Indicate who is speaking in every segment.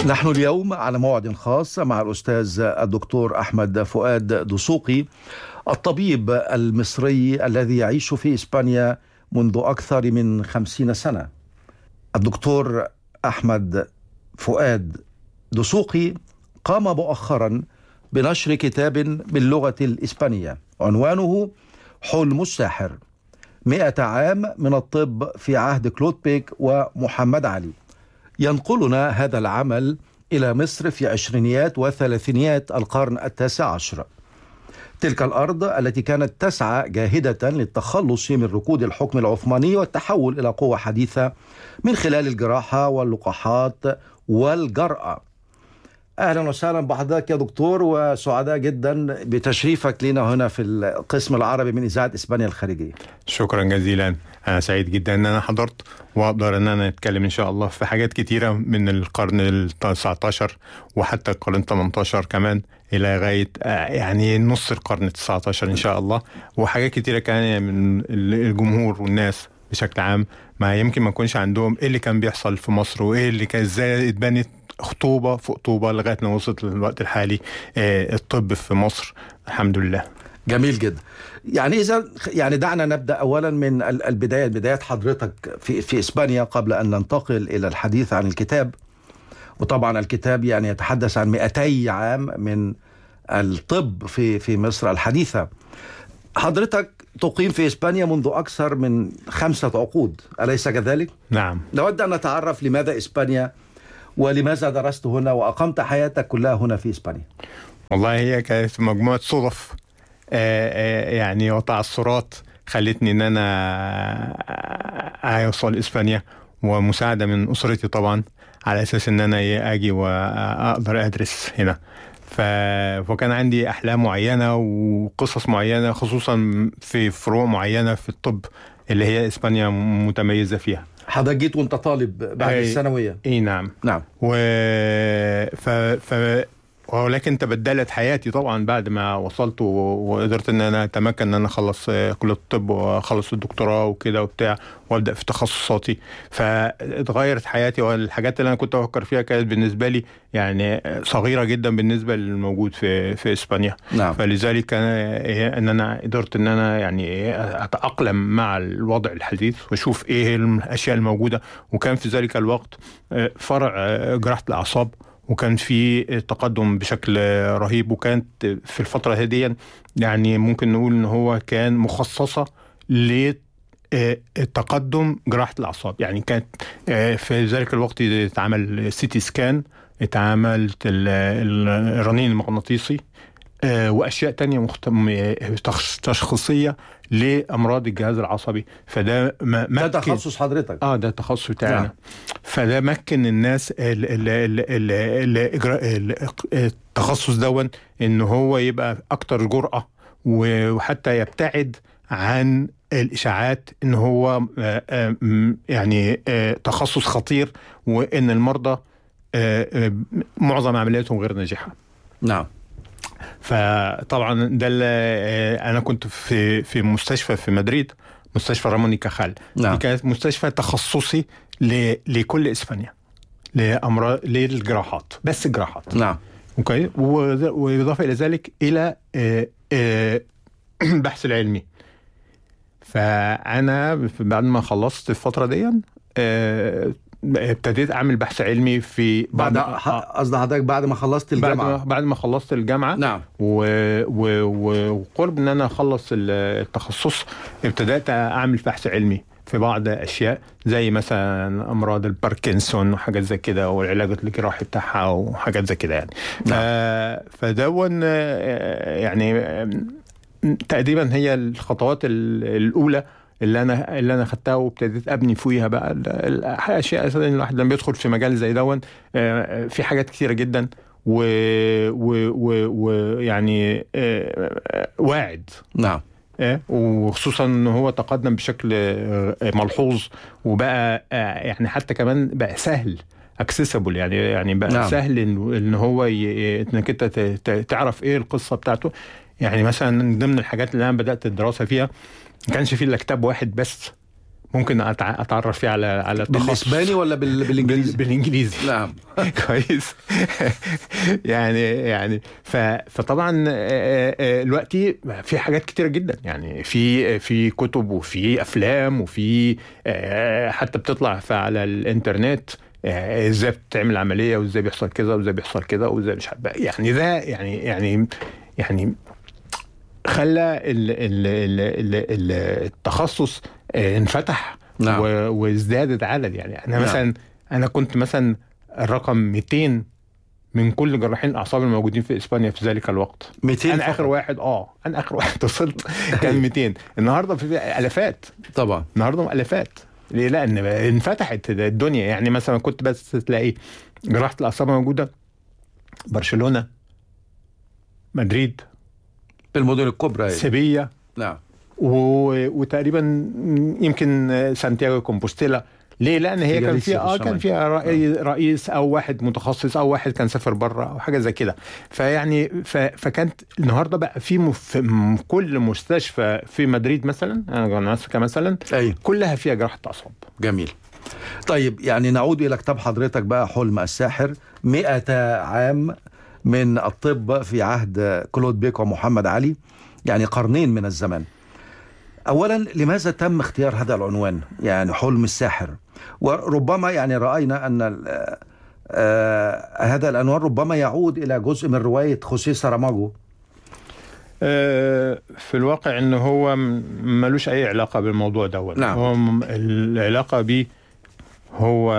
Speaker 1: نحن اليوم على موعد خاص مع الأستاذ الدكتور أحمد فؤاد دسوقي الطبيب المصري الذي يعيش في إسبانيا منذ أكثر من خمسين سنة الدكتور أحمد فؤاد دسوقي قام مؤخرا بنشر كتاب باللغة الإسبانية عنوانه حلم الساحر مئة عام من الطب في عهد كلود بيك ومحمد علي ينقلنا هذا العمل إلى مصر في عشرينيات وثلاثينيات القرن التاسع عشر تلك الأرض التي كانت تسعى جاهدة للتخلص من ركود الحكم العثماني والتحول إلى قوة حديثة من خلال الجراحة واللقاحات والجرأة اهلا وسهلا بحضرتك يا دكتور وسعداء جدا بتشريفك لنا هنا في القسم العربي من اذاعه اسبانيا الخارجيه.
Speaker 2: شكرا جزيلا انا سعيد جدا ان انا حضرت واقدر ان انا اتكلم ان شاء الله في حاجات كتيره من القرن ال 19 وحتى القرن 18 كمان الى غايه يعني نص القرن 19 ان شاء الله وحاجات كتيره كان من الجمهور والناس بشكل عام ما يمكن ما يكونش عندهم ايه اللي كان بيحصل في مصر وايه اللي كان ازاي اتبنت خطوبه فوق طوبه لغايه ما وصلت للوقت الحالي الطب في مصر الحمد لله.
Speaker 1: جميل جدا. يعني اذا يعني دعنا نبدا اولا من البدايه بدايات حضرتك في في اسبانيا قبل ان ننتقل الى الحديث عن الكتاب. وطبعا الكتاب يعني يتحدث عن 200 عام من الطب في في مصر الحديثه. حضرتك تقيم في اسبانيا منذ اكثر من خمسه عقود، اليس كذلك؟
Speaker 2: نعم.
Speaker 1: نود ان نتعرف لماذا اسبانيا ولماذا درست هنا واقمت حياتك كلها هنا في اسبانيا؟
Speaker 2: والله هي كانت مجموعه صدف يعني وتعثرات خلتني ان انا اوصل اسبانيا ومساعده من اسرتي طبعا على اساس ان انا اجي واقدر ادرس هنا ف... فكان عندي احلام معينه وقصص معينه خصوصا في فروع معينه في الطب اللي هي اسبانيا متميزه فيها
Speaker 1: حضرتك جيت وانت طالب بعد
Speaker 2: أي
Speaker 1: الثانويه
Speaker 2: اي نعم
Speaker 1: نعم
Speaker 2: و ف... ف... ولكن تبدلت حياتي طبعا بعد ما وصلت و... وقدرت ان انا اتمكن ان انا اخلص كليه الطب واخلص الدكتوراه وكده وبتاع وابدا في تخصصاتي فاتغيرت حياتي والحاجات اللي انا كنت افكر فيها كانت بالنسبه لي يعني صغيره جدا بالنسبه للموجود في في اسبانيا
Speaker 1: نعم.
Speaker 2: فلذلك كان ان انا قدرت ان انا يعني اتاقلم مع الوضع الحديث واشوف ايه الاشياء الموجوده وكان في ذلك الوقت فرع جراحه الاعصاب وكان في تقدم بشكل رهيب وكانت في الفترة هديا يعني ممكن نقول ان هو كان مخصصة لتقدم جراحة الأعصاب يعني كانت في ذلك الوقت اتعمل سيتي سكان اتعملت الرنين المغناطيسي واشياء تانية مخت... تشخيصيه لامراض الجهاز العصبي فده مكن
Speaker 1: ده تخصص حضرتك
Speaker 2: اه ده التخصص بتاعنا نعم. فده مكن الناس التخصص دون ان هو يبقى اكتر جرأة وحتى يبتعد عن الاشاعات ان هو يعني تخصص خطير وان المرضى معظم عملياتهم غير ناجحه
Speaker 1: نعم
Speaker 2: فطبعا ده انا كنت في في مستشفى في مدريد مستشفى رامون كخال
Speaker 1: نعم.
Speaker 2: دي كانت مستشفى تخصصي ل... لكل اسبانيا لامراض للجراحات بس جراحات
Speaker 1: نعم
Speaker 2: اوكي واضافه الى ذلك الى البحث العلمي فانا بعد ما خلصت الفتره دي ابتديت اعمل بحث علمي في
Speaker 1: بعد قصدي حضرتك بعد ما خلصت الجامعه
Speaker 2: بعد ما, بعد ما خلصت الجامعه
Speaker 1: نعم
Speaker 2: وقرب ان انا اخلص التخصص ابتدات اعمل بحث علمي في بعض اشياء زي مثلا امراض الباركنسون وحاجات زي كده والعلاج الجراحي بتاعها وحاجات زي كده يعني
Speaker 1: نعم.
Speaker 2: فدون يعني تقريبا هي الخطوات الاولى اللي انا اللي انا خدتها وابتديت ابني فيها بقى الاشياء اساسا الواحد لما بيدخل في مجال زي دون في حاجات كثيره جدا ويعني واعد
Speaker 1: نعم
Speaker 2: وخصوصا ان هو تقدم بشكل ملحوظ وبقى يعني حتى كمان بقى سهل اكسسبل يعني يعني بقى
Speaker 1: نعم.
Speaker 2: نعم. سهل ان إن هو ي... انك انت ت... تعرف ايه القصه بتاعته يعني مثلا من ضمن الحاجات اللي انا بدات الدراسه فيها ما كانش فيه الا كتاب واحد بس ممكن أتع- اتعرف فيه على على التخصص.
Speaker 1: بالاسباني ولا بال... بالانجليزي؟
Speaker 2: بال- بالانجليزي
Speaker 1: نعم
Speaker 2: كويس يعني يعني ف فطبعا آه، آه، دلوقتي في حاجات كتيره جدا يعني في في كتب وفي افلام وفي آه، حتى بتطلع في- على الانترنت آه، ازاي بتعمل عمليه وازاي بيحصل كذا وازاي بيحصل كذا وازاي مش عارف يعني ده يعني يعني يعني خلى ال ال ال ال ال التخصص آه، انفتح
Speaker 1: نعم.
Speaker 2: و- وازدادت عدد يعني انا
Speaker 1: نعم.
Speaker 2: مثلا انا كنت مثلا الرقم 200 من كل جراحين الاعصاب الموجودين في اسبانيا في ذلك الوقت
Speaker 1: 200
Speaker 2: انا
Speaker 1: فقط.
Speaker 2: اخر واحد اه انا اخر واحد وصلت كان 200 النهارده في الافات
Speaker 1: طبعا
Speaker 2: النهارده الافات ليه لان انفتحت الدنيا يعني مثلا كنت بس تلاقي جراحه الاعصاب موجوده برشلونه مدريد
Speaker 1: بالمدن الكبرى
Speaker 2: سيبيا
Speaker 1: نعم
Speaker 2: و... وتقريبا يمكن سانتياغو كومبوستيلا ليه؟ لان هي
Speaker 1: في
Speaker 2: كان
Speaker 1: جاليسيا
Speaker 2: فيها
Speaker 1: في
Speaker 2: اه
Speaker 1: الشمال.
Speaker 2: كان فيها رئي... رئيس او واحد متخصص او واحد كان سافر بره او حاجه زي كده فيعني ف... فكانت النهارده بقى في م... في م- كل مستشفى في مدريد مثلا انا ماسكه مثلا
Speaker 1: اي
Speaker 2: كلها فيها جراحه اعصاب
Speaker 1: جميل طيب يعني نعود إلى كتاب حضرتك بقى حلم الساحر مئة عام من الطب في عهد كلود بيك ومحمد علي يعني قرنين من الزمن أولا لماذا تم اختيار هذا العنوان يعني حلم الساحر وربما يعني رأينا أن ال- آه هذا العنوان ربما يعود إلى جزء من رواية خوسيه ساراماجو
Speaker 2: آه، في الواقع ان هو م- ملوش اي علاقه بالموضوع دوت
Speaker 1: نعم.
Speaker 2: هو م- العلاقه بيه هو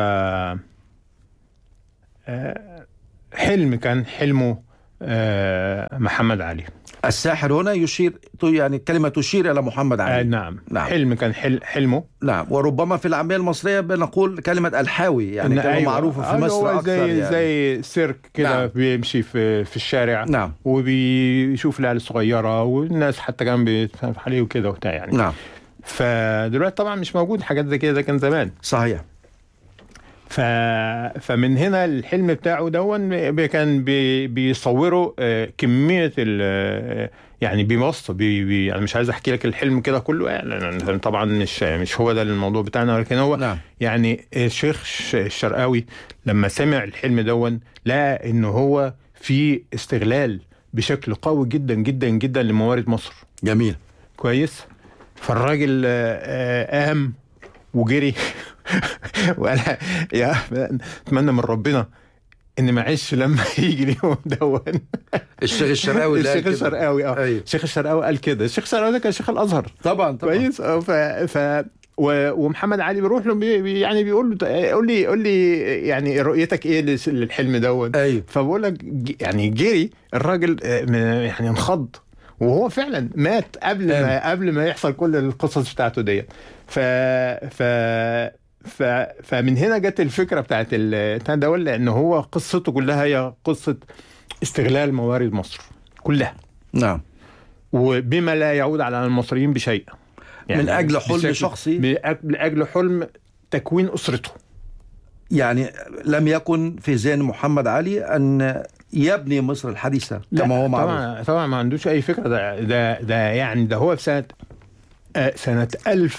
Speaker 2: آه، حلم كان حلمه آه، محمد علي
Speaker 1: الساحر هنا يشير يعني كلمة تشير إلى محمد
Speaker 2: آه
Speaker 1: علي
Speaker 2: نعم.
Speaker 1: نعم.
Speaker 2: حلم كان حل حلمه
Speaker 1: نعم وربما في العامية المصرية بنقول كلمة الحاوي يعني
Speaker 2: إن
Speaker 1: كلمة
Speaker 2: أيوة.
Speaker 1: معروفة في
Speaker 2: آه،
Speaker 1: مصر
Speaker 2: هو
Speaker 1: أكثر
Speaker 2: زي
Speaker 1: يعني.
Speaker 2: زي سيرك كده
Speaker 1: نعم.
Speaker 2: نعم. بيمشي في في الشارع
Speaker 1: نعم
Speaker 2: وبيشوف العيال الصغيره والناس حتى كان بيتفرج عليه وكده وبتاع يعني
Speaker 1: نعم
Speaker 2: فدلوقتي طبعا مش موجود حاجات زي كده ده كان زمان
Speaker 1: صحيح
Speaker 2: ف... فمن هنا الحلم بتاعه دون بي- كان بي... بيصوروا آه، كميه ال... آه، يعني بيوصف بي... بي... انا مش عايز احكي لك الحلم كده كله يعني لأن طبعا مش مش هو ده الموضوع بتاعنا ولكن هو
Speaker 1: نعم
Speaker 2: يعني الشيخ ش- الشرقاوي لما سمع الحلم دون لقى ان هو في استغلال بشكل قوي جدا جدا جدا لموارد مصر
Speaker 1: جميل
Speaker 2: كويس فالراجل آه، آه، قام وجري وقال يا اتمنى من ربنا ان ما اعيش لما يجي اليوم دون
Speaker 1: الشيخ الشرقاوي اللي قال
Speaker 2: الشيخ
Speaker 1: كده.
Speaker 2: الشرقاوي اه
Speaker 1: أيوة.
Speaker 2: الشيخ الشرقاوي قال كده الشيخ الشرقاوي ده كان شيخ الازهر
Speaker 1: طبعا طبعا
Speaker 2: كويس اه ف ف و... ومحمد علي بيروح له بي... بي- يعني بيقول له قول لي قول لي يعني رؤيتك ايه لس- للحلم دون
Speaker 1: ايوه
Speaker 2: فبقول لك ج- يعني جري الراجل آه، م- يعني انخض وهو فعلا مات قبل ما قبل ما يحصل كل القصص بتاعته ديت ف ف ف فمن هنا جت الفكره بتاعت ال- بتاع ده لان هو قصته كلها هي قصه استغلال موارد مصر كلها
Speaker 1: نعم
Speaker 2: وبما لا يعود على المصريين بشيء
Speaker 1: من أجل حلم
Speaker 2: بشكل-
Speaker 1: شخصي؟
Speaker 2: بأج- لاجل حلم تكوين اسرته
Speaker 1: يعني لم يكن في ذهن محمد علي ان يبني مصر الحديثه
Speaker 2: لا،
Speaker 1: كما هو معروف
Speaker 2: طبعا طبعا ما عندوش اي فكره ده ده, ده يعني ده هو في سنه آه، سنه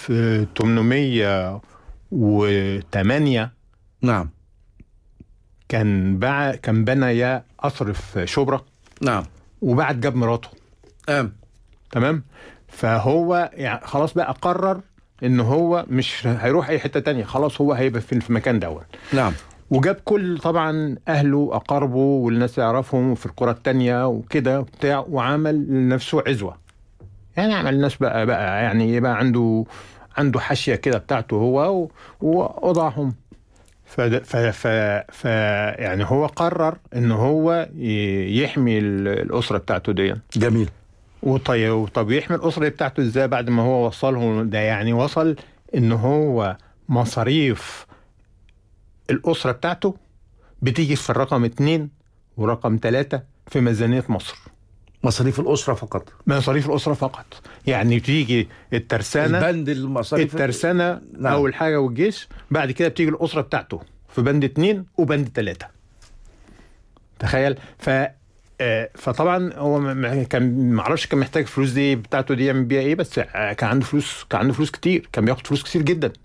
Speaker 2: 1808
Speaker 1: نعم
Speaker 2: كان باع كان بنى يا قصر في شبرا
Speaker 1: نعم
Speaker 2: وبعد جاب مراته
Speaker 1: آم.
Speaker 2: تمام فهو يعني خلاص بقى قرر ان هو مش هيروح اي حته تانية خلاص هو هيبقى في في المكان دوت
Speaker 1: نعم
Speaker 2: وجاب كل طبعا اهله اقاربه والناس يعرفهم في القرى التانية وكده وبتاع وعمل لنفسه عزوه يعني عمل الناس بقى بقى يعني يبقى عنده عنده حاشيه كده بتاعته هو و- ووضعهم ف ف ف ف يعني هو قرر ان هو ي- يحمي ال- الاسره بتاعته دي
Speaker 1: جميل
Speaker 2: وطيب طب يحمي الاسره بتاعته ازاي بعد ما هو وصلهم ده يعني وصل ان هو مصاريف الاسره بتاعته بتيجي في الرقم اتنين ورقم ثلاثة في ميزانية مصر
Speaker 1: مصاريف الاسره فقط
Speaker 2: مصاريف الأسرة فقط يعني تيجي الترسانة
Speaker 1: البند المصاريف
Speaker 2: الترسانة
Speaker 1: نعم.
Speaker 2: أول حاجة والجيش بعد كده بتيجي الأسرة بتاعته في بند اتنين وبند تلاتة تخيل ف آه، فطبعا هو م- م- كان ما اعرفش كان محتاج فلوس دي بتاعته دي يعمل بيها ايه بس آه، كان عنده فلوس كان عنده فلوس كتير كان بياخد فلوس كتير جدا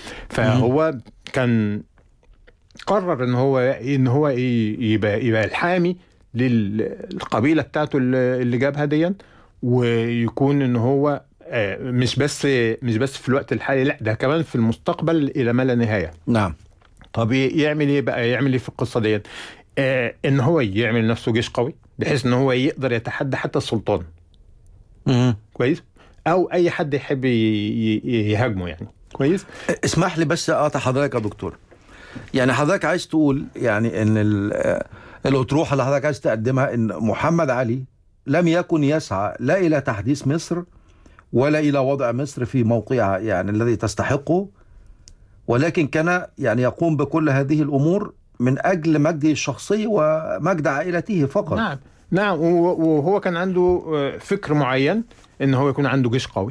Speaker 2: فهو كان قرر ان هو ان هو ي- يبقى يبقى الحامي للقبيله بتاعته اللي اللي جابها ديا ويكون ان هو آه، مش بس مش بس في الوقت الحالي لا ده كمان في المستقبل الى ما لا نهايه
Speaker 1: نعم
Speaker 2: طب يعمل ايه بقى يعمل ايه في القصه ديت آه ان هو يعمل نفسه جيش قوي بحيث ان هو يقدر يتحدى حتى السلطان
Speaker 1: مم.
Speaker 2: كويس او اي حد يحب ي- ي- يهاجمه يعني كويس
Speaker 1: اسمح لي بس اقطع حضرتك يا دكتور يعني حضرتك عايز تقول يعني ان ال- آه، الاطروحه اللي حضرتك عايز تقدمها ان محمد علي لم يكن يسعى لا الى تحديث مصر ولا الى وضع مصر في موقعها يعني الذي تستحقه ولكن كان يعني يقوم بكل هذه الامور من اجل مجده الشخصي ومجد عائلته فقط
Speaker 2: نعم نعم و- وهو كان عنده آه، فكر معين ان هو يكون عنده جيش قوي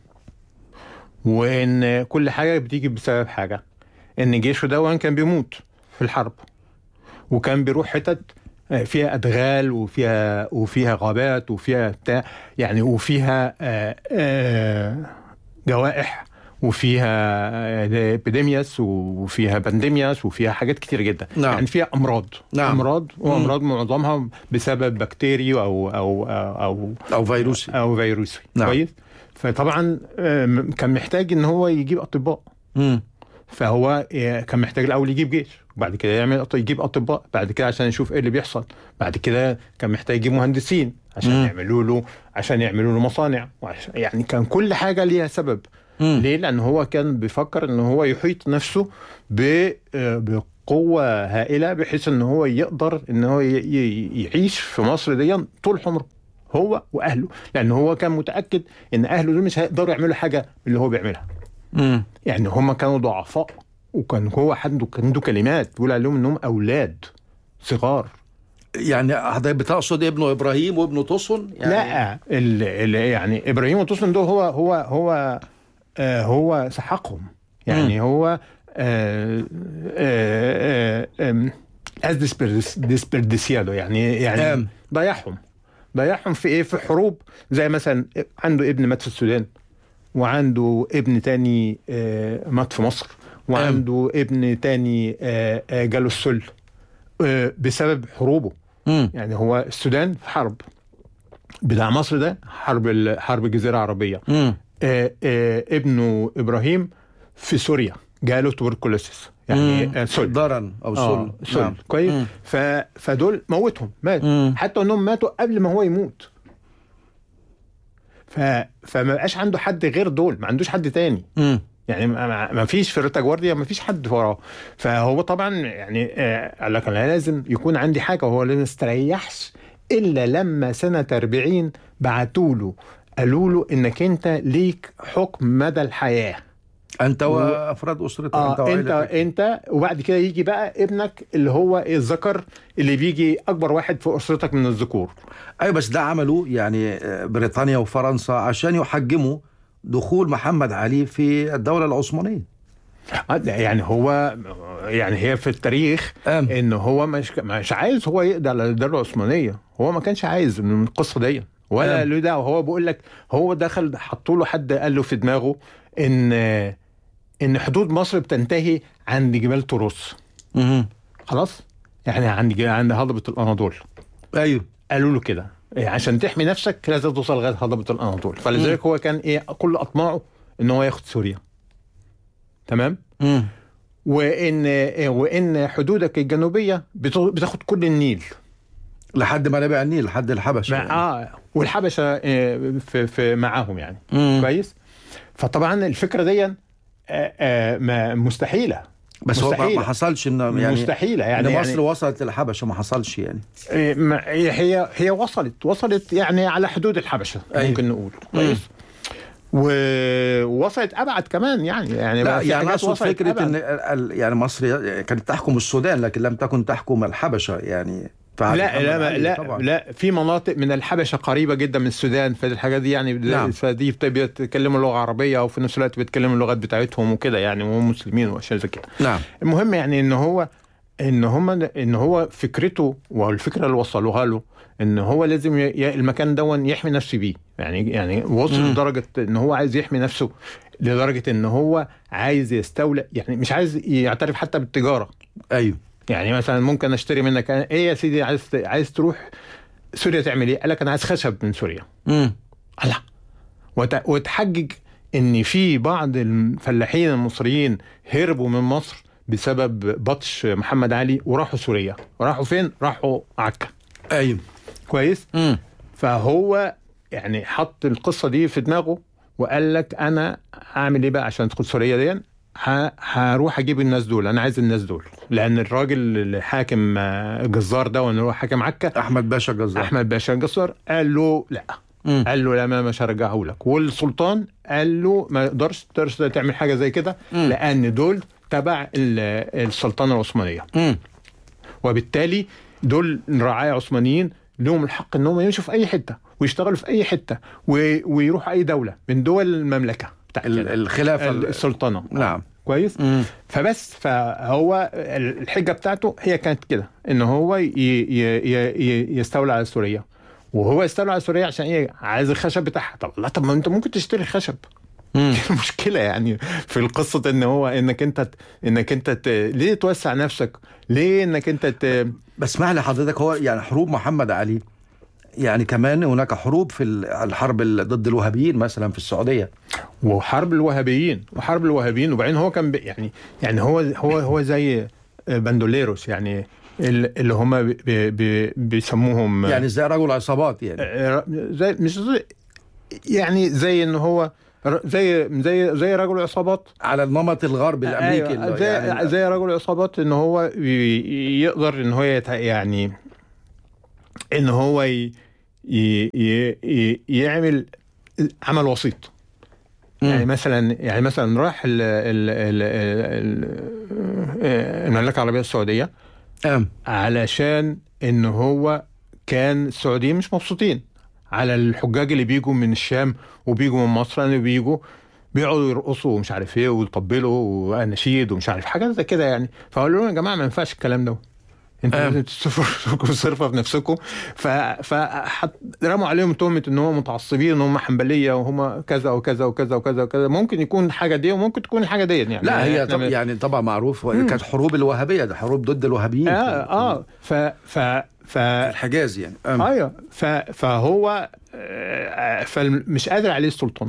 Speaker 2: وان كل حاجه بتيجي بسبب حاجه ان جيشه ده كان بيموت في الحرب وكان بيروح حتت آه، فيها ادغال وفيها وفيها غابات وفيها بتاع يعني وفيها آه، آه، جوائح وفيها ابيديمياس وفيها بانديمياس وفيها حاجات كتير جدا
Speaker 1: نعم.
Speaker 2: يعني فيها امراض
Speaker 1: نعم.
Speaker 2: امراض وامراض معظمها بسبب بكتيري او او او
Speaker 1: او فيروسي
Speaker 2: او فيروسي
Speaker 1: نعم.
Speaker 2: كويس فطبعا آم، كان محتاج ان هو يجيب اطباء
Speaker 1: مم.
Speaker 2: فهو آه، كان محتاج الاول يجيب جيش وبعد كده يعمل أط- يجيب اطباء بعد كده عشان يشوف ايه اللي بيحصل بعد كده كان محتاج يجيب مهندسين عشان
Speaker 1: مم.
Speaker 2: يعملوا له عشان يعملوا له مصانع وعشان يعني كان كل حاجه ليها سبب
Speaker 1: مم.
Speaker 2: ليه لان هو كان بيفكر ان هو يحيط نفسه ب آه، بقوه هائله بحيث ان هو يقدر ان هو ي- ي- يعيش في مصر دي طول عمره هو واهله لان هو كان متاكد ان اهله دول مش هيقدروا يعملوا حاجه من اللي هو بيعملها
Speaker 1: مم.
Speaker 2: يعني هم كانوا ضعفاء وكان هو عنده كان عنده كلمات بيقول عليهم انهم اولاد صغار
Speaker 1: يعني حضرتك بتقصد ابنه ابراهيم وابنه طسن يعني
Speaker 2: لا ال ال يعني ابراهيم وطوسن ده هو هو هو آه هو سحقهم يعني هو آه آه آه آم، از ديسبردس- ديسبرديسيادو يعني يعني
Speaker 1: نعم.
Speaker 2: ضيعهم ضيعهم في ايه في حروب زي مثلا عنده ابن مات في السودان وعنده ابن تاني آه مات في مصر وعنده ابن تاني آه آه جاله السل آه بسبب حروبه
Speaker 1: مم.
Speaker 2: يعني هو السودان في حرب بتاع مصر ده حرب ال- حرب الجزيره العربيه
Speaker 1: مم.
Speaker 2: آه آه ابنه ابراهيم في سوريا جاله توبركلوسيس يعني آه سل
Speaker 1: ضرن او
Speaker 2: اه
Speaker 1: سل
Speaker 2: سل
Speaker 1: نعم.
Speaker 2: كويس
Speaker 1: مم.
Speaker 2: ف... فدول موتهم مات
Speaker 1: مم.
Speaker 2: حتى انهم ماتوا قبل ما هو يموت ف... فما بقاش عنده حد غير دول ما عندوش حد تاني
Speaker 1: مم.
Speaker 2: يعني ما- ما ما فيش في ريتا جوارديا ما فيش حد وراه فهو طبعا يعني آه، قال لك انا لازم يكون عندي حاجه وهو لازم استريحش الا لما سنه 40 بعتوا له قالوا له انك انت ليك حكم مدى الحياه
Speaker 1: انت وافراد اسرتك
Speaker 2: اه انت
Speaker 1: وعائلتك.
Speaker 2: انت وبعد كده يجي بقى ابنك اللي هو الذكر اللي بيجي اكبر واحد في اسرتك من الذكور
Speaker 1: ايوه بس ده عملوا يعني آه، بريطانيا وفرنسا عشان يحجموا دخول محمد علي في الدوله العثمانيه
Speaker 2: آه، ده يعني هو يعني هي في التاريخ
Speaker 1: أم.
Speaker 2: ان هو مش مش عايز هو يقضي على الدوله العثمانيه هو ما كانش عايز من القصه دي ولا
Speaker 1: أم.
Speaker 2: له ده وهو بيقول لك هو دخل حطوا له حد قال له في دماغه ان ان حدود مصر بتنتهي عند جبال طروس
Speaker 1: مهم.
Speaker 2: خلاص يعني عند عند هضبه الاناضول
Speaker 1: ايوه
Speaker 2: قالوا له كده إيه، عشان تحمي نفسك لازم توصل لغايه هضبه الاناضول فلذلك هو كان ايه كل اطماعه ان هو ياخد سوريا تمام
Speaker 1: مم.
Speaker 2: وان وان حدودك الجنوبيه بت- بتاخد كل النيل
Speaker 1: لحد ما نبع النيل لحد الحبشه
Speaker 2: مع اه والحبشه آه، في, في معاهم يعني
Speaker 1: مم.
Speaker 2: كويس فطبعا الفكره دي آه، آه، ما- مستحيله
Speaker 1: بس هو ما-
Speaker 2: مستحيلة.
Speaker 1: ما حصلش ان يعني
Speaker 2: مستحيله
Speaker 1: يعني
Speaker 2: يعني,
Speaker 1: مصر
Speaker 2: يعني
Speaker 1: وصلت للحبشه ما حصلش يعني
Speaker 2: آه، ما- هي هي وصلت وصلت يعني على حدود الحبشه
Speaker 1: أيوة.
Speaker 2: ممكن نقول كويس و- ووصلت ابعد كمان يعني يعني
Speaker 1: لا
Speaker 2: بقى في
Speaker 1: يعني
Speaker 2: حاجات
Speaker 1: اقصد
Speaker 2: وصلت
Speaker 1: فكره
Speaker 2: أبعد.
Speaker 1: ان ال- يعني مصر كانت تحكم السودان لكن لم تكن تحكم الحبشه يعني فعلا
Speaker 2: لا
Speaker 1: محمد
Speaker 2: لا
Speaker 1: علي
Speaker 2: لا,
Speaker 1: طبعا.
Speaker 2: لا في مناطق من الحبشه قريبه جدا من السودان فالحاجات دي يعني
Speaker 1: نعم.
Speaker 2: فدي بت- بيتكلموا لغه عربيه وفي نفس الوقت بيتكلموا اللغات بتاعتهم وكده يعني وهم مسلمين واشياء زي كده
Speaker 1: نعم
Speaker 2: المهم يعني ان هو ان هم ان هو فكرته والفكره اللي وصلوها له ان هو لازم ي- ي- المكان دون يحمي نفسه بيه يعني يعني وصل
Speaker 1: مم.
Speaker 2: لدرجه ان هو عايز يحمي نفسه لدرجه ان هو عايز يستولى يعني مش عايز يعترف حتى بالتجاره
Speaker 1: ايوه
Speaker 2: يعني مثلا ممكن اشتري منك أنا- ايه يا سيدي عايز عايز تروح سوريا تعمل ايه؟ قال لك انا عايز خشب من سوريا
Speaker 1: امم
Speaker 2: الله وت- وتحجج ان في بعض الفلاحين المصريين هربوا من مصر بسبب بطش محمد علي وراحوا سوريا وراحوا فين راحوا عكا
Speaker 1: ايوه
Speaker 2: كويس
Speaker 1: امم
Speaker 2: فهو يعني حط القصه دي في دماغه وقال لك انا اعمل ايه بقى عشان ادخل سوريا دي ه- هروح اجيب الناس دول انا عايز الناس دول لان الراجل اللي حاكم آه، جزار ده وان هو حاكم عكا
Speaker 1: احمد باشا جزار
Speaker 2: احمد باشا الجزار قال له لا
Speaker 1: مم.
Speaker 2: قال له لا ما مش هرجعه لك والسلطان قال له ما يقدرش تقدرش تعمل حاجه زي كده
Speaker 1: مم.
Speaker 2: لان دول تبع ال- السلطنه العثمانيه
Speaker 1: امم
Speaker 2: وبالتالي دول رعايا عثمانيين لهم الحق انهم يمشوا في اي حته ويشتغلوا في اي حته و- ويروحوا اي دوله من دول المملكه
Speaker 1: ال-
Speaker 2: بتاعتنا
Speaker 1: الخلافه ال-
Speaker 2: السلطنه
Speaker 1: نعم
Speaker 2: كويس
Speaker 1: مم.
Speaker 2: فبس فهو الحجه بتاعته هي كانت كده ان هو ي- ي- ي- ي- يستولى على سوريا وهو يستولى على سوريا عشان ايه عايز الخشب بتاعها طب لا طب ما انت ممكن تشتري خشب
Speaker 1: مم.
Speaker 2: المشكله يعني في القصه ان هو انك انت انك انت ت... ليه توسع نفسك ليه انك انت ت...
Speaker 1: بس اسمح لي حضرتك هو يعني حروب محمد علي يعني كمان هناك حروب في ال- الحرب ال- ضد الوهابيين مثلا في السعوديه
Speaker 2: وحرب الوهابيين وحرب الوهابيين وبعدين هو كان ب... يعني يعني هو هو هو زي باندوليروس يعني ال- اللي هم ب... ب... بيسموهم
Speaker 1: يعني زي رجل عصابات يعني
Speaker 2: آه، زي مش زي يعني زي ان هو ر- زي زي زي رجل عصابات
Speaker 1: على النمط الغربي الامريكي
Speaker 2: أيوة
Speaker 1: اللي
Speaker 2: زي
Speaker 1: يعني
Speaker 2: زي رجل عصابات ان هو ي- يقدر ان هو يت... يعني ان هو ي... ي... ي... ي- يعمل عمل وسيط
Speaker 1: مم.
Speaker 2: يعني مثلا يعني مثلا راح ال... ال... ال... ال... المملكه العربيه السعوديه
Speaker 1: آم.
Speaker 2: علشان ان هو كان السعوديين مش مبسوطين على الحجاج اللي بيجوا من الشام وبيجوا من مصر اللي بيجوا بيقعدوا يرقصوا ومش عارف ايه ويطبلوا واناشيد ومش عارف حاجات زي كده يعني فقالوا لهم يا جماعه ما ينفعش الكلام ده انتوا
Speaker 1: آه.
Speaker 2: لازم تصرفوا صرفه في نفسكم ف فرموا عليهم تهمه ان هم متعصبين ان هم حنبليه وهم كذا وكذا وكذا وكذا وكذا ممكن يكون حاجه دي وممكن تكون الحاجه دي يعني
Speaker 1: لا هي
Speaker 2: إحنا
Speaker 1: طب يعني طبعا معروف كانت حروب الوهابيه ده حروب ضد الوهابيين
Speaker 2: اه
Speaker 1: في-
Speaker 2: اه ف ف ف
Speaker 1: في الحجاز يعني آم.
Speaker 2: ايوه ف... فهو آه، فمش قادر عليه السلطان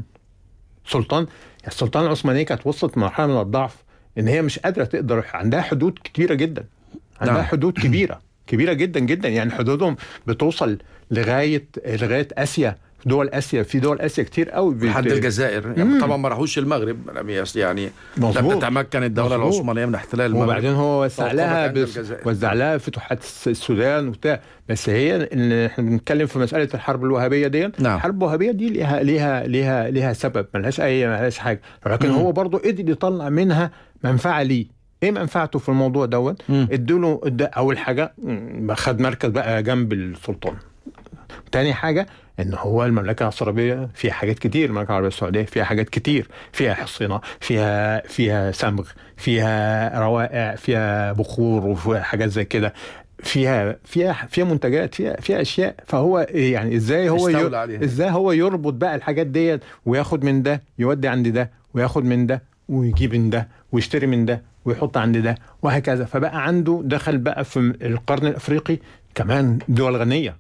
Speaker 2: سلطان السلطان العثمانيه كانت وصلت مرحله من الضعف ان هي مش قادره تقدر عندها حدود كتيره جدا عندها
Speaker 1: نعم.
Speaker 2: حدود كبيره كبيره جدا جدا يعني حدودهم بتوصل لغايه لغايه اسيا دول اسيا في دول اسيا كتير قوي بت-
Speaker 1: لحد الجزائر يعني
Speaker 2: مم.
Speaker 1: طبعا ما راحوش المغرب لم يس- يعني لم
Speaker 2: مظبوط.
Speaker 1: تتمكن الدوله
Speaker 2: مظبوط.
Speaker 1: العثمانيه من احتلال المغرب
Speaker 2: وبعدين هو وسع
Speaker 1: توقفت
Speaker 2: لها
Speaker 1: عند
Speaker 2: بس
Speaker 1: الجزائر.
Speaker 2: وزع لها فتوحات الس- السودان وبتاع بس هي ان احنا بنتكلم في مساله الحرب الوهابيه دي
Speaker 1: نعم.
Speaker 2: الحرب الوهابيه دي ليها ليها ليها ليها سبب ملهاش اي ملهاش حاجه لكن
Speaker 1: مم.
Speaker 2: هو برضه قدر يطلع منها منفعه ليه ايه منفعته في الموضوع دوت
Speaker 1: مم.
Speaker 2: ادوله اد- اول حاجه مم، خد مركز بقى جنب السلطان تاني حاجة ان هو المملكة العربية فيها حاجات كتير المملكة العربية السعودية فيها حاجات كتير فيها حصينة فيها فيها صمغ فيها روائع فيها بخور وفيها حاجات زي كده فيها فيها فيها منتجات فيها فيها اشياء فهو يعني ازاي هو
Speaker 1: استولى
Speaker 2: ي-
Speaker 1: عليها.
Speaker 2: ازاي هو يربط بقى الحاجات ديت وياخد من ده يودي عند ده وياخد من ده ويجيب من ده ويشتري من ده ويحط عند ده وهكذا فبقى عنده دخل بقى في القرن الافريقي كمان دول غنيه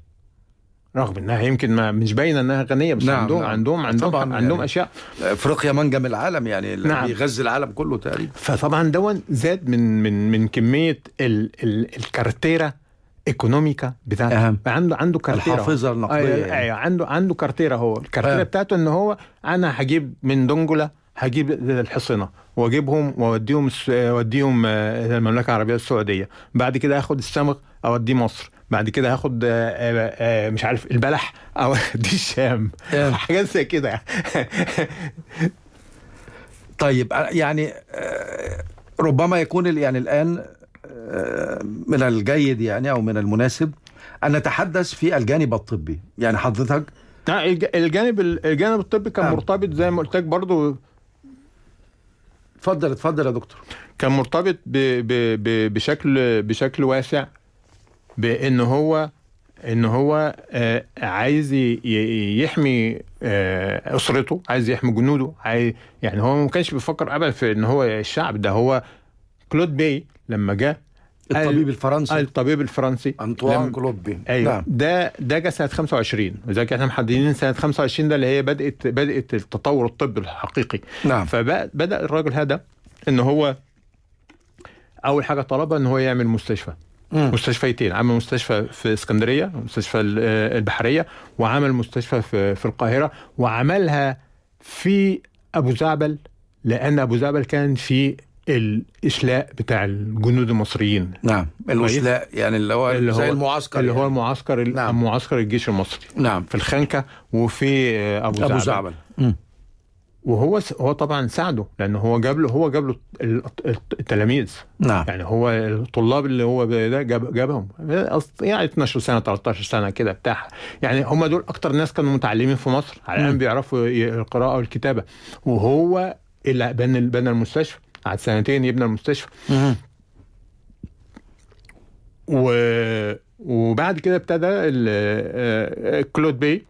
Speaker 2: رغم انها يمكن ما مش باينه انها غنيه بس
Speaker 1: نعم،
Speaker 2: عندهم
Speaker 1: نعم.
Speaker 2: عندهم عندهم
Speaker 1: طبعاً
Speaker 2: عندهم
Speaker 1: يعني.
Speaker 2: اشياء
Speaker 1: افريقيا منجم العالم يعني اللي
Speaker 2: نعم.
Speaker 1: بيغذي العالم كله تقريبا
Speaker 2: فطبعا دون زاد من من من كميه ال ال الكارتيرا ايكونوميكا بتاعته
Speaker 1: أهم.
Speaker 2: بقى عنده عنده كارتيرا
Speaker 1: الحافظة النقدية
Speaker 2: أيوة
Speaker 1: يعني.
Speaker 2: أيوة عنده عنده كارتيرا هو الكارتيرا
Speaker 1: آه.
Speaker 2: بتاعته ان هو انا هجيب من دونجولا هجيب الحصنه واجيبهم واوديهم الس- اوديهم آه، المملكه العربيه السعوديه بعد كده هاخد السمغ اوديه مصر بعد كده هاخد آه، آه، آه، مش عارف البلح اوديه الشام
Speaker 1: آه.
Speaker 2: حاجات زي كده
Speaker 1: طيب يعني آه، ربما يكون ال- يعني الآن آه، من الجيد يعني أو من المناسب أن نتحدث في الجانب الطبي يعني حضرتك
Speaker 2: لا، الج- الجانب الجانب الطبي كان
Speaker 1: آه.
Speaker 2: مرتبط زي ما قلت لك برضو
Speaker 1: اتفضل اتفضل يا دكتور
Speaker 2: كان مرتبط ب ب ب بشكل بشكل واسع بان هو ان هو آه، عايز ي- ي- يحمي آه، اسرته عايز يحمي جنوده عايز يعني هو ما كانش بيفكر ابدا في ان هو الشعب ده هو كلود بي لما جه
Speaker 1: الطبيب الفرنسي
Speaker 2: الطبيب الفرنسي
Speaker 1: انطوان
Speaker 2: لما-
Speaker 1: كلوبي
Speaker 2: ايوه
Speaker 1: نعم.
Speaker 2: ده ده جه سنه 25 وذلك احنا محددين سنه 25 ده اللي هي بدات بدات التطور الطبي الحقيقي
Speaker 1: نعم
Speaker 2: فبدا الراجل هذا ان هو اول حاجه طلبها ان هو يعمل مستشفى
Speaker 1: مم.
Speaker 2: مستشفيتين عمل مستشفى في اسكندريه مستشفى ال- آه، البحريه وعمل مستشفى في في القاهره وعملها في ابو زعبل لان ابو زعبل كان في الاشلاء بتاع الجنود المصريين
Speaker 1: نعم الوسلاء يعني اللي هو
Speaker 2: اللي
Speaker 1: زي
Speaker 2: هو-
Speaker 1: المعسكر
Speaker 2: اللي هو
Speaker 1: يعني.
Speaker 2: المعسكر
Speaker 1: نعم.
Speaker 2: نعم. معسكر الجيش المصري
Speaker 1: نعم
Speaker 2: في الخنكه وفي آه، ابو,
Speaker 1: ابو
Speaker 2: زعبل.
Speaker 1: زعبل مم.
Speaker 2: وهو س- هو طبعا ساعده لانه هو جاب له هو جاب له ال- التلاميذ
Speaker 1: نعم
Speaker 2: يعني هو الطلاب اللي هو ده جاب جابهم أص- يعني 12 سنه 13 سنه كده بتاع يعني هم دول اكتر ناس كانوا متعلمين في مصر على الان
Speaker 1: مم.
Speaker 2: بيعرفوا ي- القراءه والكتابه وهو اللي بنى بنى المستشفى قعد سنتين يبنى المستشفى
Speaker 1: مم.
Speaker 2: و... وبعد كده ابتدى ال- آه، آه، كلود بي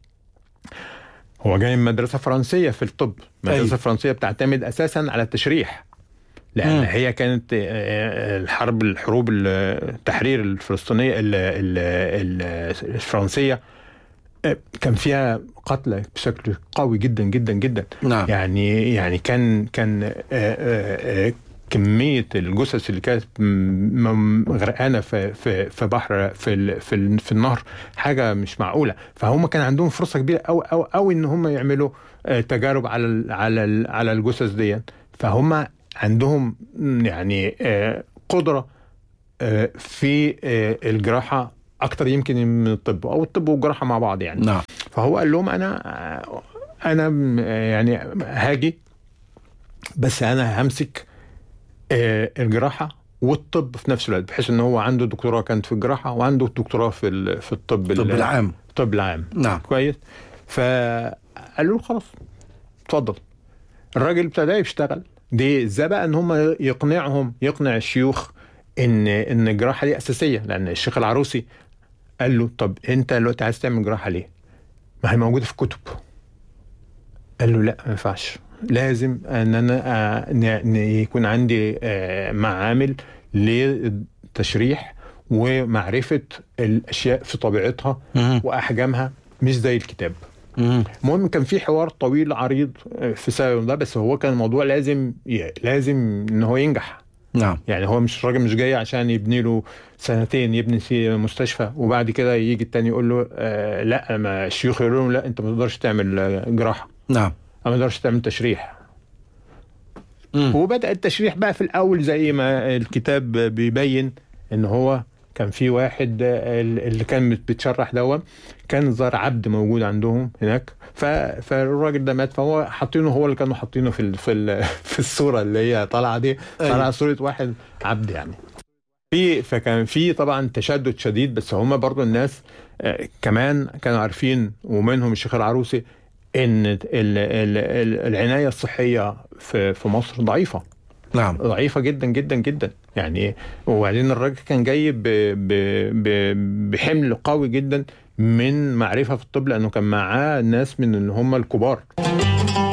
Speaker 2: هو جاي من مدرسه فرنسيه في الطب المدرسه
Speaker 1: أيوة.
Speaker 2: الفرنسيه بتعتمد اساسا على التشريح لان
Speaker 1: مم.
Speaker 2: هي كانت آه، آه، الحرب الحروب التحرير الفلسطينيه ال- ال- ال- الفرنسيه آه، كان فيها قتلى بشكل قوي جدا جدا جدا
Speaker 1: نعم
Speaker 2: يعني يعني كان كان آه، آه، آه، كميه الجثث اللي كانت م- م- غرقانه في في في بحر في ال- في, ال- في النهر حاجه مش معقوله فهم كان عندهم فرصه كبيره قوي قوي قوي ان هم يعملوا آه، تجارب على ال على ال على الجثث دي فهم عندهم م، يعني آه، قدره آه، في آه، الجراحه اكتر يمكن من الطب او الطب والجراحه مع بعض يعني
Speaker 1: نعم
Speaker 2: فهو قال لهم انا انا م- يعني هاجي بس انا همسك آه، الجراحه والطب في نفس الوقت بحيث ان هو عنده دكتوراه كانت في الجراحه وعنده دكتوراه في ال- في الطب
Speaker 1: الطب
Speaker 2: ال-
Speaker 1: العام
Speaker 2: الطب العام
Speaker 1: نعم
Speaker 2: كويس فقالوا له خلاص اتفضل الراجل ابتدى يشتغل دي ازاي بقى ان هم يقنعهم يقنع الشيوخ ان ان الجراحه دي اساسيه لان الشيخ العروسي قال له طب انت دلوقتي عايز تعمل جراحه ليه؟ ما هي موجوده في الكتب قال له لا ما ينفعش لازم ان انا آه، ن- ن- يكون عندي آه، معامل للتشريح ومعرفه الاشياء في طبيعتها
Speaker 1: مم.
Speaker 2: واحجامها مش زي الكتاب
Speaker 1: مم.
Speaker 2: المهم كان في حوار طويل عريض آه، في سبب ده بس هو كان الموضوع لازم ي- لازم ان هو ينجح
Speaker 1: نعم
Speaker 2: يعني هو مش الراجل مش جاي عشان يبني له سنتين يبني سي- مستشفى وبعد كده يجي التاني يقول له آه لا ما الشيوخ يقولوا له لا انت ما تقدرش تعمل آه، جراحه
Speaker 1: نعم
Speaker 2: أو ما تقدرش تعمل تشريح
Speaker 1: مم.
Speaker 2: وبدا التشريح بقى في الاول زي ما الكتاب بيبين ان هو كان في واحد آه، اللي كان بيتشرح دوا كان ظهر عبد موجود عندهم هناك ف... فالراجل ده مات فهو حاطينه هو اللي كانوا حاطينه في ال... في ال... في الصوره اللي هي طالعه دي
Speaker 1: أيوة.
Speaker 2: طالعه صوره واحد عبد يعني في فكان في طبعا تشدد شديد بس هم برضو الناس آه، كمان كانوا عارفين ومنهم الشيخ العروسي ان ال... ال... ال... العنايه الصحيه في في مصر ضعيفه
Speaker 1: نعم
Speaker 2: ضعيفه جدا جدا جدا يعني وبعدين الراجل كان جاي ب... ب... ب... بحمل قوي جدا من معرفه في الطب لانه كان معاه ناس من اللي هم الكبار